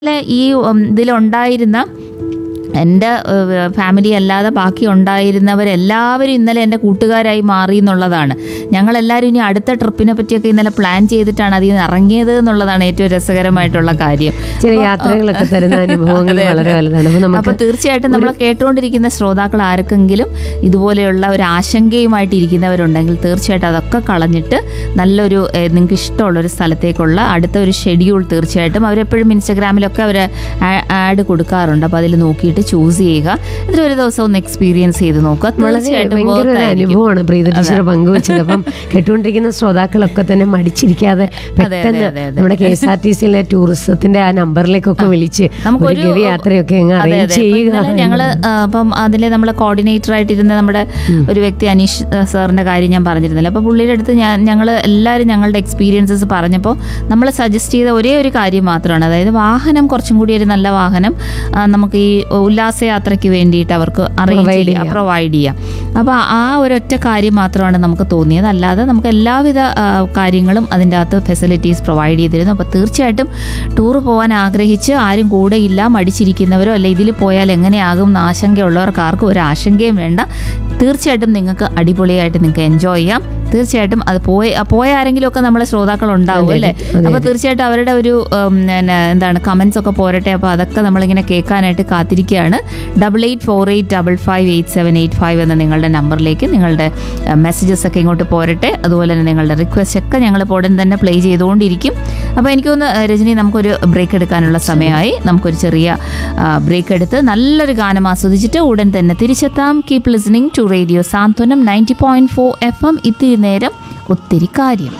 ലെ ഈ ഉം, ഇതിലുണ്ടായിരുന്ന എൻ്റെ ഫാമിലി അല്ലാതെ ബാക്കി ഉണ്ടായിരുന്നവരെല്ലാവരും ഇന്നലെ എൻ്റെ കൂട്ടുകാരായി മാറി എന്നുള്ളതാണ് ഞങ്ങളെല്ലാവരും ഇനി അടുത്ത ട്രിപ്പിനെ പറ്റിയൊക്കെ ഇന്നലെ പ്ലാൻ ചെയ്തിട്ടാണ് അതിൽ നിന്ന് ഇറങ്ങിയത് എന്നുള്ളതാണ് ഏറ്റവും രസകരമായിട്ടുള്ള കാര്യം ചില യാത്രകളൊക്കെ തരുന്ന അനുഭവങ്ങൾ അതെ, അതെ. വളരെ വലുതാണ് അപ്പൊ അപ്പൊ നമുക്ക് തീർച്ചയായിട്ടും നമ്മൾ കേട്ടുകൊണ്ടിരിക്കുന്ന ശ്രോതാക്കൾ ആർക്കെങ്കിലും ഇതുപോലെയുള്ള ഒരു ആശങ്കയുമായിട്ട് ഇരിക്കുന്നവരുണ്ടെങ്കിൽ തീർച്ചയായിട്ടും അതൊക്കെ കളഞ്ഞിട്ട് നല്ലൊരു നിങ്ങൾക്ക് ഇഷ്ടമുള്ള ഒരു സ്ഥലത്തേക്കുള്ള അടുത്ത ഒരു ഷെഡ്യൂൾ തീർച്ചയായിട്ടും അവരെപ്പോഴും ഇൻസ്റ്റഗ്രാമിലൊക്കെ അവർ ആഡ് കൊടുക്കാറുണ്ട് അപ്പോൾ അതിൽ നോക്കിയിട്ട് ചൂസ് ചെയ്യുക എന്നിട്ട് ഒരു ദിവസം ഒന്ന് എക്സ്പീരിയൻസ് ചെയ്ത് നോക്കുക വളരെ തീർച്ചയായിട്ടും ഭയങ്കര worth ഒരു ആയിരിക്കും. അനുഭവമാണ് പ്രീത ടീച്ചർ പങ്കുവച്ചത് അപ്പം കേട്ടുകൊണ്ടിരിക്കുന്ന ശ്രോതാക്കളൊക്കെ തന്നെ മടിച്ചിരിക്കാതെ പെട്ടെന്ന് അതെ, അതെ. നമ്മുടെ കെ എസ് ആർ ടി സിയിലെ ടൂറിസത്തിന്റെ ആ നമ്പറിലേക്കൊക്കെ വിളിച്ച് ഒരു നമുക്കൊരു ഗവി യാത്രയൊക്കെ അങ്ങ് അതെ, അറേഞ്ച് അതെ. ഇപ്പൊ ചെയ്യുക ഇന്നലെ ഞങ്ങള് ആ, അപ്പം അതിലെ നമ്മളെ കോർഡിനേറ്റർ ആയിട്ടിരുന്ന നമ്മുടെ ഒരു വ്യക്തി അനീഷ് ആ, സാറിന്റെ കാര്യം ഞാൻ പറഞ്ഞിരുന്നില്ല അപ്പൊ പുള്ളിയുടെ അടുത്ത് ഞാൻ ഞങ്ങൾ എല്ലാവരും ഞങ്ങളുടെ എക്സ്പീരിയൻസസ് പറഞ്ഞപ്പോൾ നമ്മൾ സജസ്റ്റ് ചെയ്ത ഒരേ ഒരു കാര്യം മാത്രമാണ് അതായത് വാഹനം കുറച്ചും കൂടി ഒരു നല്ല വാഹനം ആ, നമുക്ക് ഈ ഉല്ലാസയാത്രയ്ക്ക് വേണ്ടിയിട്ട് അവർക്ക് അറേഞ്ച് Provide ചെയ്യാം ചെയ്യാം. പ്രൊവൈഡ് ചെയ്യാം അപ്പോൾ ആ ഒരൊറ്റ കാര്യം മാത്രമാണ് നമുക്ക് തോന്നിയത് അല്ലാതെ നമുക്ക് എല്ലാവിധ ആ, കാര്യങ്ങളും അതിൻ്റെ അകത്ത് ഫെസിലിറ്റീസ് പ്രൊവൈഡ് ചെയ്തിരുന്നു അപ്പോൾ തീർച്ചയായിട്ടും ടൂർ പോകാൻ ആഗ്രഹിച്ച് ആരും കൂടെയില്ല മടിച്ചിരിക്കുന്നവരോ അല്ലെ ഇതിൽ പോയാൽ എങ്ങനെയാകും എന്ന് ആശങ്കയുള്ളവർക്ക് ആർക്കും ഒരു ആശങ്കയും വേണ്ട തീർച്ചയായിട്ടും നിങ്ങൾക്ക് അടിപൊളിയായിട്ട് നിങ്ങൾക്ക് എൻജോയ് ചെയ്യാം തീർച്ചയായിട്ടും അത് പോയ പോയ ആരെങ്കിലും ഒക്കെ നമ്മളെ ശ്രോതാക്കൾ ഉണ്ടാവും അതെ, അല്ലേ അതെ, അപ്പോൾ തീർച്ചയായിട്ടും അവരുടെ ഒരു ഉം, പിന്നെ എന്താണ് കമൻസ് ഒക്കെ പോരട്ടെ അപ്പോൾ അതൊക്കെ നമ്മളിങ്ങനെ കേൾക്കാനായിട്ട് കാത്തിരിക്കുകയാണ് double eight four eight double five eight seven eight five എന്ന നിങ്ങളുടെ നമ്പറിലേക്ക് നിങ്ങളുടെ മെസ്സേജസ് ഒക്കെ ഇങ്ങോട്ട് പോരട്ടെ അതുപോലെ തന്നെ നിങ്ങളുടെ റിക്വസ്റ്റ് ഒക്കെ ഞങ്ങൾ ഇപ്പോൾ ഉടൻ തന്നെ പ്ലേ ചെയ്തുകൊണ്ടിരിക്കും അപ്പോൾ എനിക്കൊന്ന് രജനി നമുക്കൊരു ബ്രേക്ക് എടുക്കാനുള്ള സമയമായി നമുക്കൊരു ചെറിയ ബ്രേക്ക് എടുത്ത് നല്ലൊരു ഗാനം ആസ്വദിച്ചിട്ട് ഉടൻ തന്നെ തിരിച്ചെത്താം keep listening to radio Santhwanam ninety point four F M ഇത്തിരി നേരം ഒത്തിരി കാര്യം